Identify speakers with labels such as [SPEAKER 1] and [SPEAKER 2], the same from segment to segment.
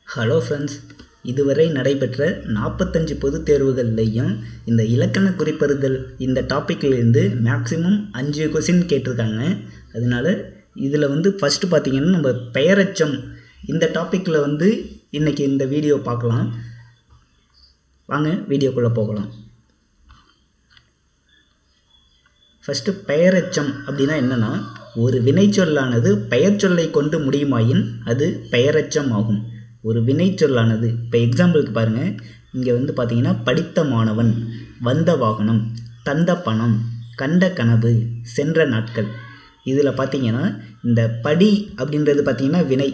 [SPEAKER 1] hello friends இதுவரை நடைபெற்ற நாற்பத்தஞ்சு பொதுத் தேர்வுகள்லையும் இந்த இலக்கண குறிப்பறிதல் இந்த டாப்பிக்லேருந்து மேக்ஸிமம் அஞ்சு கொஷின் கேட்டிருக்காங்க அதனால இதில் வந்து ஃபஸ்ட்டு பார்த்தீங்கன்னா நம்ம பெயரச்சம் இந்த டாப்பிக்கில் வந்து இன்றைக்கி இந்த வீடியோ பார்க்கலாம் வாங்க வீடியோக்குள்ளே போகலாம் ஃபஸ்ட்டு பெயரெச்சம் அப்படின்னா என்னென்னா ஒரு வினைச்சொல்லானது பெயர் சொல்லை கொண்டு முடியுமாயின் அது பெயரெச்சம் ஆகும் ஒரு வினைச்சொல்லானது இப்போ எக்ஸாம்பிளுக்கு பாருங்கள் இங்கே வந்து பார்த்தீங்கன்னா படித்த மாணவன் வந்த வாகனம் தந்த பணம் கண்ட கனவு சென்ற நாட்கள் இதில் பார்த்தீங்கன்னா இந்த படி அப்படின்றது பார்த்தீங்கன்னா வினை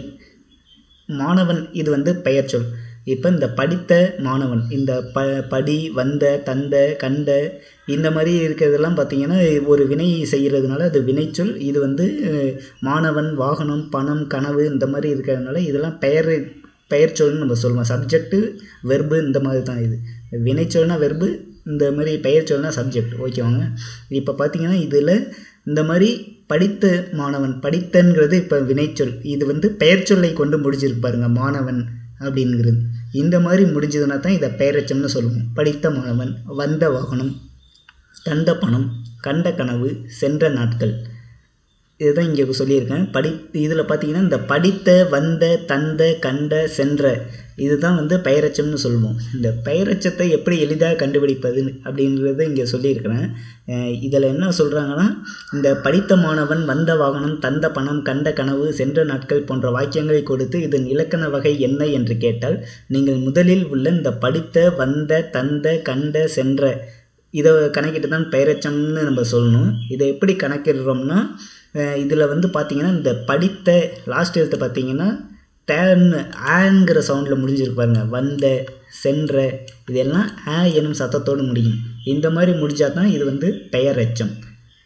[SPEAKER 1] மாணவன் இது வந்து பெயர் சொல் இப்போ இந்த படித்த மாணவன் இந்த ப படி வந்த தந்த கண்ட இந்த மாதிரி இருக்கிறதெல்லாம் பார்த்திங்கன்னா ஒரு வினை செய்கிறதுனால அது வினைச்சொல் இது வந்து மாணவன் வாகனம் பணம் கனவு இந்த மாதிரி இருக்கிறதுனால இதெல்லாம் பெயர் பெயர் சொல்னு நம்ம சொல்லுவோம் சப்ஜெக்ட்டு வெர்பு இந்த மாதிரி தான் இது வினைச்சொல்னா வெர்பு இந்த மாதிரி பெயர் சொல்னா சப்ஜெக்ட் ஓகேவாங்க இப்போ பார்த்தீங்கன்னா இதில் இந்த மாதிரி படித்த மாணவன் படித்தங்கிறது இப்போ வினைச்சொல் இது வந்து பெயர் சொல்லை கொண்டு முடிஞ்சிருக்கு பாருங்க மாணவன் அப்படிங்கிறது இந்த மாதிரி முடிஞ்சதுன்னா தான் இதை பெயரச்சம்னு சொல்லுவோம் படித்த மாணவன் வந்த வாகனம் தந்த பணம் கண்ட கனவு சென்ற நாட்கள் இதுதான் இங்கே சொல்லியிருக்கேன் படி இதில் பார்த்தீங்கன்னா இந்த படித்த வந்த தந்த கண்ட சென்ற இதுதான் வந்து பெயரச்சம்னு சொல்லுவோம் இந்த பெயரச்சத்தை எப்படி எளிதாக கண்டுபிடிப்பது அப்படின்றத இங்கே சொல்லியிருக்கிறேன் இதில் என்ன சொல்கிறாங்கன்னா இந்த படித்த மாணவன் வந்த வாகனம் தந்த பணம் கண்ட கனவு சென்ற நாட்கள் போன்ற வாக்கியங்களை கொடுத்து இதன் இலக்கண வகை என்ன என்று கேட்டால் நீங்கள் முதலில் உள்ள இந்த படித்த வந்த தந்த கண்ட சென்ற இதை கணக்கிட்டு தான் பெயரச்சம்னு நம்ம சொல்லணும் இதை எப்படி கணக்கிடுறோம்னா இதில் வந்து பார்த்திங்கன்னா இந்த படித்த லாஸ்ட் எழுத்தை பார்த்திங்கன்னா தேன்னு ஆங்கிற சவுண்டில் முடிஞ்சிருக்கு பாருங்க வந்த சென்ற இதெல்லாம் ஆ எனும் சத்தத்தோடு முடியும் இந்த மாதிரி முடிஞ்சால் தான் இது வந்து பெயரெச்சம்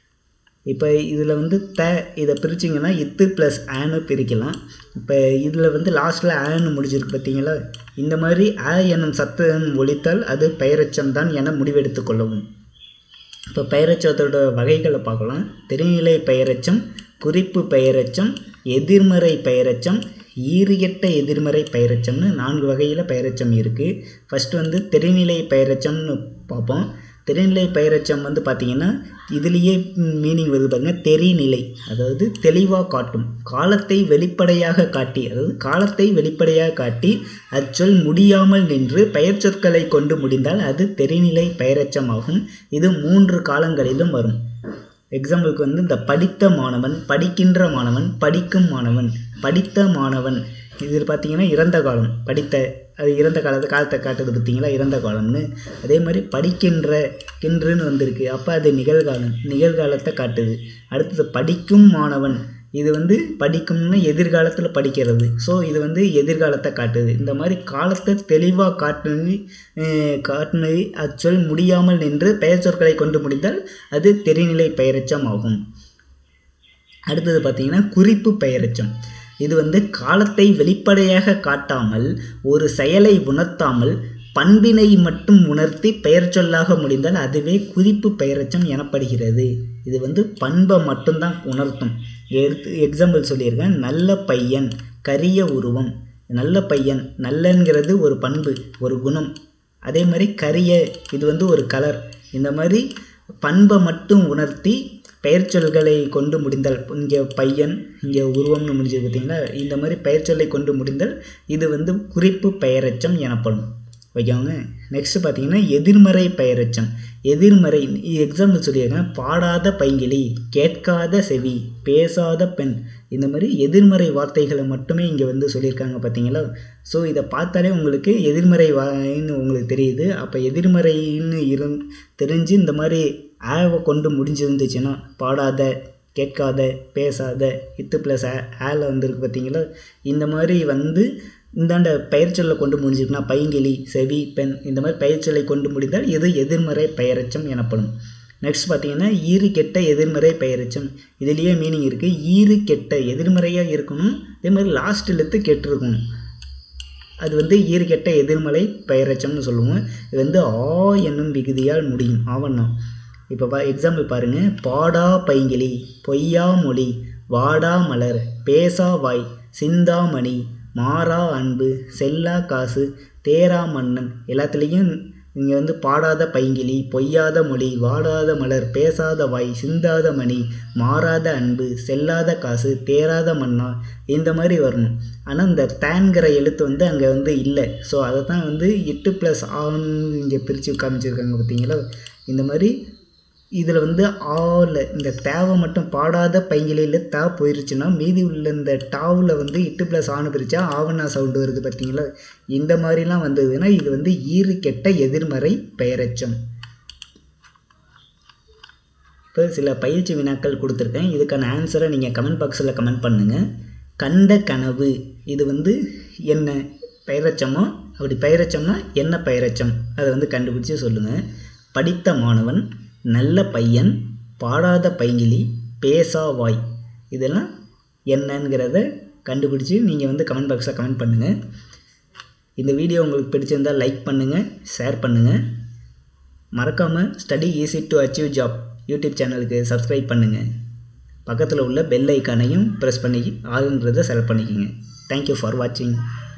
[SPEAKER 1] இப்போ இதில் வந்து த இதை பிரிச்சிங்கன்னா இத்து ப்ளஸ் ஆன்னு பிரிக்கலாம் இப்போ இதில் வந்து லாஸ்ட்டில் ஆன்னு முடிஞ்சிருக்கு பார்த்தீங்களா இந்த மாதிரி ஆ எனும் சத்தம் ஒழித்தால் அது பெயரெச்சம் தான் என முடிவெடுத்து கொள்ளவும் இப்போ பெயரச்சத்தோட வகைகளை பார்க்கலாம் தெரிநிலை பெயரச்சம் குறிப்பு பெயரச்சம் எதிர்மறை பெயரச்சம் ஈரியட்ட எதிர்மறை பெயரச்சம்னு நான்கு வகையில் பெயரச்சம் இருக்குது ஃபஸ்ட்டு வந்து தெரிநிலை பெயரச்சம்னு பார்ப்போம் தெரிநிலை பெயரச்சம் வந்து பார்த்திங்கன்னா இதுலேயே மீனிங் வருது பாருங்கள் தெரிநிலை அதாவது தெளிவாக காட்டும் காலத்தை வெளிப்படையாக காட்டி அதாவது காலத்தை வெளிப்படையாக காட்டி அச்சொல் முடியாமல் நின்று பெயர் சொற்களை கொண்டு முடிந்தால் அது தெரிநிலை பெயரச்சம் ஆகும் இது மூன்று காலங்களிலும் வரும் எக்ஸாம்பிளுக்கு வந்து இந்த படித்த மாணவன் படிக்கின்ற மாணவன் படிக்கும் மாணவன் படித்த மாணவன் இதில் பார்த்தீங்கன்னா இறந்த காலம் படித்த அது இறந்த காலத்தை காலத்தை காட்டுது பார்த்தீங்களா இறந்த காலம்னு அதே மாதிரி படிக்கின்ற கின்றுன்னு வந்திருக்கு அப்போ அது நிகழ்காலம் நிகழ்காலத்தை காட்டுது அடுத்தது படிக்கும் மாணவன் இது வந்து படிக்கும்னு எதிர்காலத்தில் படிக்கிறது ஸோ இது வந்து எதிர்காலத்தை காட்டுது இந்த மாதிரி காலத்தை தெளிவாக காட்டுனது காட்டுனது அச்சொல் முடியாமல் நின்று பெயர் சொற்களை கொண்டு முடிந்தால் அது தெரிநிலை பெயரச்சம் ஆகும் அடுத்தது பார்த்திங்கன்னா குறிப்பு பெயரச்சம் இது வந்து காலத்தை வெளிப்படையாக காட்டாமல் ஒரு செயலை உணர்த்தாமல் பண்பினை மட்டும் உணர்த்தி பெயர் சொல்லாக முடிந்தால் அதுவே குறிப்பு பெயரச்சம் எனப்படுகிறது இது வந்து பண்பை மட்டும்தான் உணர்த்தும் எடுத்து எக்ஸாம்பிள் சொல்லியிருக்கேன் நல்ல பையன் கரிய உருவம் நல்ல பையன் நல்லங்கிறது ஒரு பண்பு ஒரு குணம் அதே மாதிரி கரிய இது வந்து ஒரு கலர் இந்த மாதிரி பண்பை மட்டும் உணர்த்தி பெயர் சொல்களை கொண்டு முடிந்தால் இங்கே பையன் இங்கே உருவம்னு முடிஞ்சது பார்த்தீங்களா இந்த மாதிரி பெயர் சொல்லை கொண்டு முடிந்தால் இது வந்து குறிப்பு பெயரச்சம் எனப்படும் ஓகேவாங்க நெக்ஸ்ட்டு பார்த்தீங்கன்னா எதிர்மறை பெயரச்சம் எதிர்மறை எக்ஸாம்பிள் சொல்லியிருக்கேன் பாடாத பைங்கிலி கேட்காத செவி பேசாத பெண் இந்த மாதிரி எதிர்மறை வார்த்தைகளை மட்டுமே இங்கே வந்து சொல்லியிருக்காங்க பார்த்தீங்களா ஸோ இதை பார்த்தாலே உங்களுக்கு எதிர்மறை வாயின்னு உங்களுக்கு தெரியுது அப்போ எதிர்மறைன்னு இருந் தெரிஞ்சு இந்த மாதிரி ஆவை கொண்டு முடிஞ்சிருந்துச்சுன்னா பாடாத கேட்காத பேசாத இத்து ப்ளஸ் ஆ ஆல வந்துருக்கு பார்த்தீங்களா இந்த மாதிரி வந்து இந்தாண்ட பெயர் சொல்லை கொண்டு முடிஞ்சிருக்குன்னா பைங்கிலி செவி பெண் இந்த மாதிரி பெயர் சொல்லை கொண்டு முடிந்தால் இது எதிர்மறை பெயரச்சம் எனப்படும் நெக்ஸ்ட் பார்த்தீங்கன்னா ஈறு கெட்ட எதிர்மறை பெயரச்சம் இதுலேயே மீனிங் இருக்குது ஈறு கெட்ட எதிர்மறையாக இருக்கணும் அதே மாதிரி லாஸ்ட் எழுத்து கெட்டிருக்கணும் அது வந்து ஈறு கெட்ட எதிர்மறை பெயரச்சம்னு சொல்லுவோம் இது வந்து ஆ என்னும் விகுதியால் முடியும் ஆவண்ணம் இப்போ பா எக்ஸாம்பிள் பாருங்கள் பாடா பைங்கிலி பொய்யா மொழி வாடா மலர் பேசா வாய் சிந்தாமணி மாறா அன்பு செல்லா காசு தேரா மன்னன் எல்லாத்துலேயும் நீங்கள் வந்து பாடாத பைங்கிளி பொய்யாத மொழி வாடாத மலர் பேசாத வாய் சிந்தாத மணி மாறாத அன்பு செல்லாத காசு தேராத மன்னா இந்த மாதிரி வரணும் ஆனால் இந்த தேன்கிற எழுத்து வந்து அங்கே வந்து இல்லை ஸோ அதை தான் வந்து எட்டு ப்ளஸ் ஆன்னு இங்கே பிரித்து காமிச்சிருக்காங்க பார்த்தீங்களா இந்த மாதிரி இதில் வந்து ஆவில் இந்த தேவை மட்டும் பாடாத பைங்கிலியில் தா போயிருச்சுன்னா மீதி உள்ள இந்த டாவில் வந்து இட்டு ப்ளஸ் ஆணு பிரித்தா ஆவணா சவுண்டு வருது பார்த்தீங்களா இந்த மாதிரிலாம் வந்ததுன்னா இது வந்து ஈறு கெட்ட எதிர்மறை பெயரச்சம் இப்போ சில பயிற்சி வினாக்கள் கொடுத்துருக்கேன் இதுக்கான ஆன்சரை நீங்கள் கமெண்ட் பாக்ஸில் கமெண்ட் பண்ணுங்கள் கண்ட கனவு இது வந்து என்ன பெயரச்சமோ அப்படி பெயரச்சம்னா என்ன பெயரச்சம் அதை வந்து கண்டுபிடிச்சி சொல்லுங்கள் படித்த மாணவன் நல்ல பையன் பாடாத பைங்கிலி பேசா வாய் இதெல்லாம் என்னங்கிறத கண்டுபிடிச்சி நீங்கள் வந்து கமெண்ட் பாக்ஸில் கமெண்ட் பண்ணுங்கள் இந்த வீடியோ உங்களுக்கு பிடிச்சிருந்தால் லைக் பண்ணுங்கள் ஷேர் பண்ணுங்கள் மறக்காமல் study easy to achieve job YouTube சேனலுக்கு சப்ஸ்கிரைப் பண்ணுங்கள் பக்கத்தில் உள்ள பெல் ஐக்கானையும் ப்ரெஸ் பண்ணி ஆளுன்றதை செலக்ட் பண்ணிக்கோங்க தேங்க்யூ ஃபார் வாட்சிங்